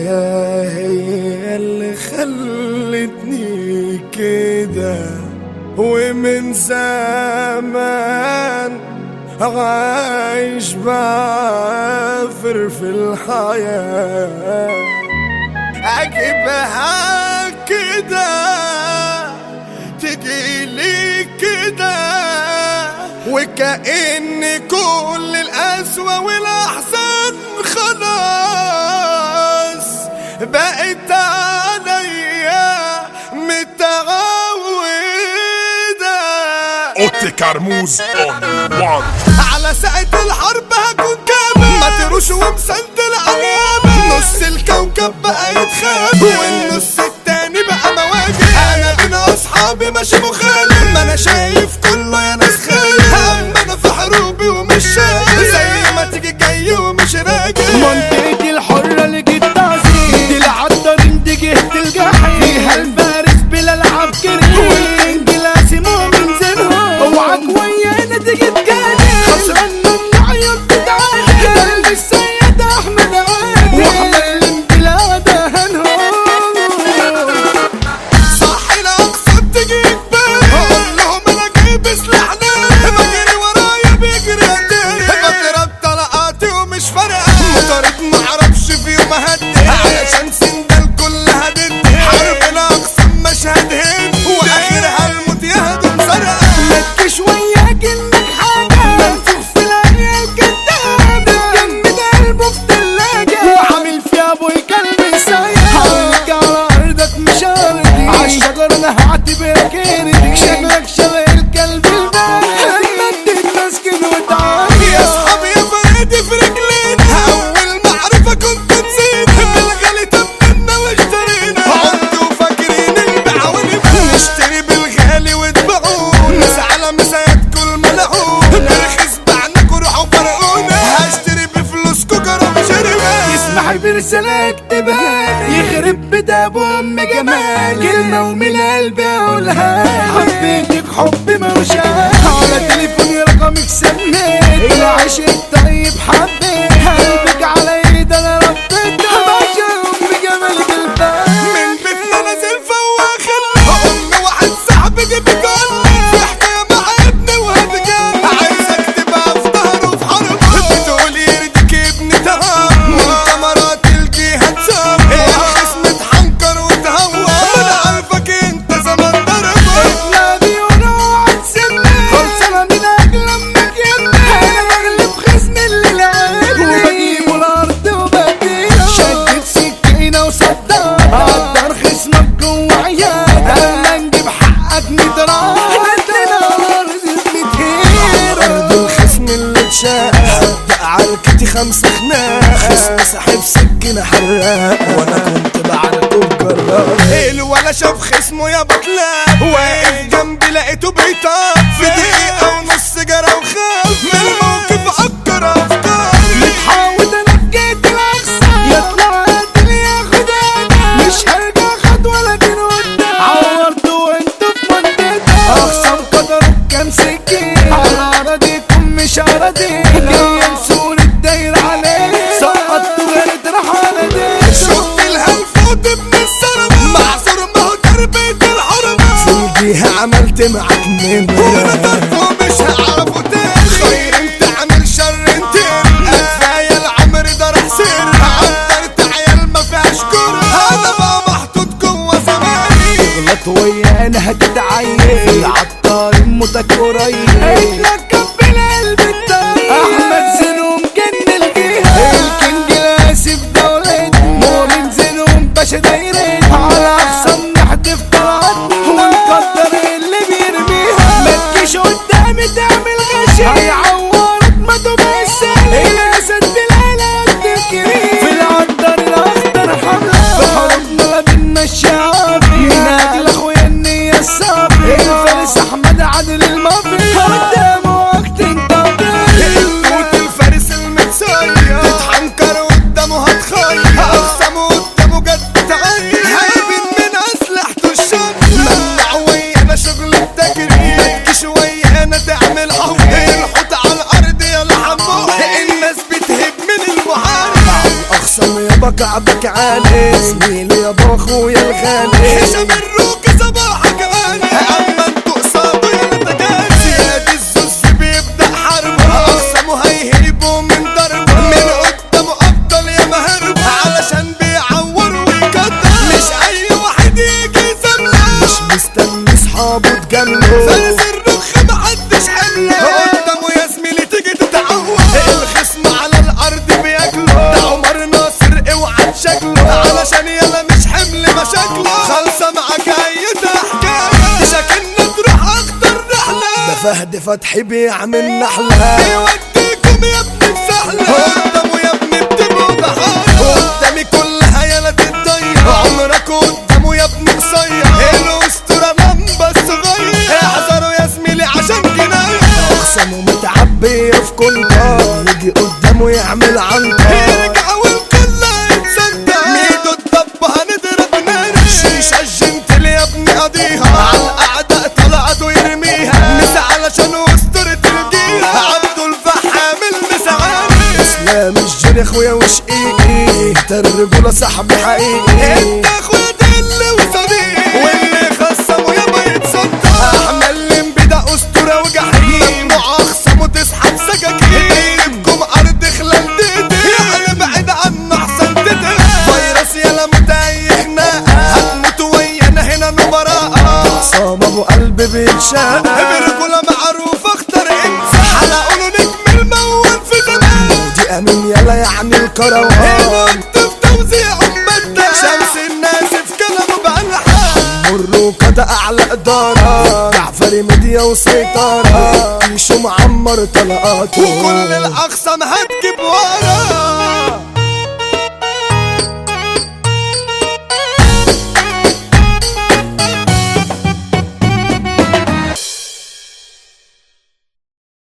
الحياة هي اللي خلتني كده ومن زمان عايش بعافر في الحياة أجيبها كده تجيلي كده وكأن كل القسوة والأحزان خلاص بقت عليا متعودة اوتي كرموز اون وان على ساعة الحرب هكون كامل ما تروش ومسندل عليامة نص الكوكب بقى يتخابل والنص التاني بقى مواجه انا بين اصحابي ماشي مخالف ما انا شايف كله يا ناس خايف اما انا في حروبي ومش شايف زي ما تيجي جاي ومش راجع منطقتي الحرة اللي جيت تعزيز دي العطارين دي جهة الجحيم فيها الفارس بلا العبقري والكينج لازم من زينهم اوعك ويانا تيجي تجادل خسران من عيون بتعادل قلب السيد احمد عادل واحمد بلاد هنهم صح الاقصى تجيب بالي اقول لهم انا جايب سلاحنا بجري ورايا بيجري قدامي بضرب طلقاتي ومش فارقه مطارد معرفش في يوم اهدي علشان سندال كلها ضدي حرب الاقصى مشهد هند واخرها الموت يهدم سرقه متكش وياك انك حاجة منفوخ في العيال كداب متجمد قلبه في تلاجة وعامل فيها ابوي كلب سايق حولك على ارضك مش ارضي عالشجر انا هعتبرك اردي شكلك شبه الكلب البارد لما اديت مسكن وتعالي يا اصحابي يا فريدي في رجلينا اول معرفه كنت نسيت بالغالي تمنا واشترينا عدوا فاكرين البيع ونبيع نشتري بالغالي وتبيعونا مس على مسايات كل ملعون برخص بعناكوا روحوا فرقونا هشتري بفلوسكوا جرام شربان اسمعي برسالة اكتبها يخرب بيت ابو ام جمال كلمة ومن قلبي اقولها حبيتك حب ملوش على تليفوني رقمك سميت العشق الطيب حبيت قلبك على ايد انا ربيت باشا ام جمالك البال من بيتنا نازل فواخر ام واحد صاحبي دي بتقول في حكايه مع ابني وهتجن عايزك تبقى في ظهره في حرب بتقول يرضيك ابني تهاب من كاميرات الجهه تصاب الخصم اتحنكر وتهوى انا عارفك انت زمان ضرب لا بيقولوا عتسمي خلصانة من اجل امك يمي انا بغلب خصم اللي لعبني وبجيبه الارض وبديله شدت سكينة وصدق قدر خصمك جوه عيادة انا نجيب حقك نضرب نزلنا الارض متهيرة ارض الخصم اللي اتشاق حد على الكتي خمسة خناق خصم ساحب سكينة حراق وانا كنت بعركه بجرار الولا شاف خصمه يا بطلان واقف جنبي لقيته بيطار في دقيقة ونص جرى وخاف من الموقف عكر افكار متحاول انا بجيت الاقصى يطلع قاتل ياخد انا مش هرجع خطوه لكن قدام عورته وانتوا في منطقتي اخصم قدرك كام سكين على اراضيكم مش اراضينا جاي نسور الداير عليك سقطتوا غير راح على ديك شفت الهلفوت ابن السربة معذور ما هو تربية الحرمة في الجهة عملت معاك نمرة وانا طرفه مش هعرفه تاني خير انت عامل شر انت كفاية العمر ده راح سر عطرت عيال ما فيهاش كرة انا بقى محطوط جوه زماني غلط ويانا هتتعين في العطار موتك قريب اتلكب بالقلب الطيب احمد زينهم جن الجهه الكينج الاسف دولتنا مؤمن زينهم باشا دايرين على اقصى نحدف طلعات ونقدر اللي بيرميها ما تجيش قدامي تعمل غشي هيعورك ما تبقى السهل الاسد بالعلا الكريم في العنتر الاخضر حمله في حروبنا ما بينا الشعب من اجل اخويا النية الصافية الفارس احمد عادل المافيا قدامه كعبك عالي زميلي يابا اخويا الغالي هشام الروكي صباحك غالي اما انتوا قصاده يا تجاري زياد الزوز بيبدا حربه اقسموا هيهيبوا من ضربه من قدامه افضل يا مهربه علشان بيعور ويقدر مش اي واحد يجي يسمله مش مستني صحابه تجامله فارس الرخ محدش حمله قدامه يا زميلي تيجي تتعور الخصم على الارض بياكله ده عمر ناصر اوعى تشكله علشان يلا مش حمل مشاكله خالصه معاك اي حكايه شكلنا تروح اخطر رحله ده فهد فتحي بيعمل نحلة يوديكم يا ابني بسهله قدامه يا ابني بتبقوا ضحايا قدامي كلها يلا تتضيع عمرك قدامه يا ابني قصير الاسطوره لمبه صغير احذروا يا زميلي عشان جنايه اقسمه متعبي في كنتر يجي قدامه يعمل عنتر يرجع والكل يتصدق ميدو الضب هنضرب نار شيشة الجنتل يا ابني قضيها على الاعداء طلعت ويرميها مس علشان اسطورة الجيها عبده الفحام المسعاني اسلام الجري اخويا وشقيقي انت الرجولة صاحبي حقيقي انت اخويا دل وصديق واللي خصمه يابا يتصدق احنا اللي بدا اسطوره وجحيم ممنوع اخصمه تسحب سكاكين يجيبكم ارض خلال ديدي يعني بعيد عنا احسن تدري فيروس يلا متايحنا هتموتوا ويانا هنا نبراء صام ابو قلب بيتشاق برجولة معروف اختار انت حلقوا له نجم المون في زمان دي امين يلا يعني الكروان الوقت في توزيع امتنا شمس الناس في كلامه بألحان مروا كده اعلى ادارة جعفري ميديا وسيطرة كيشو معمر طلقاته وكل الاقسام هتجيب ورا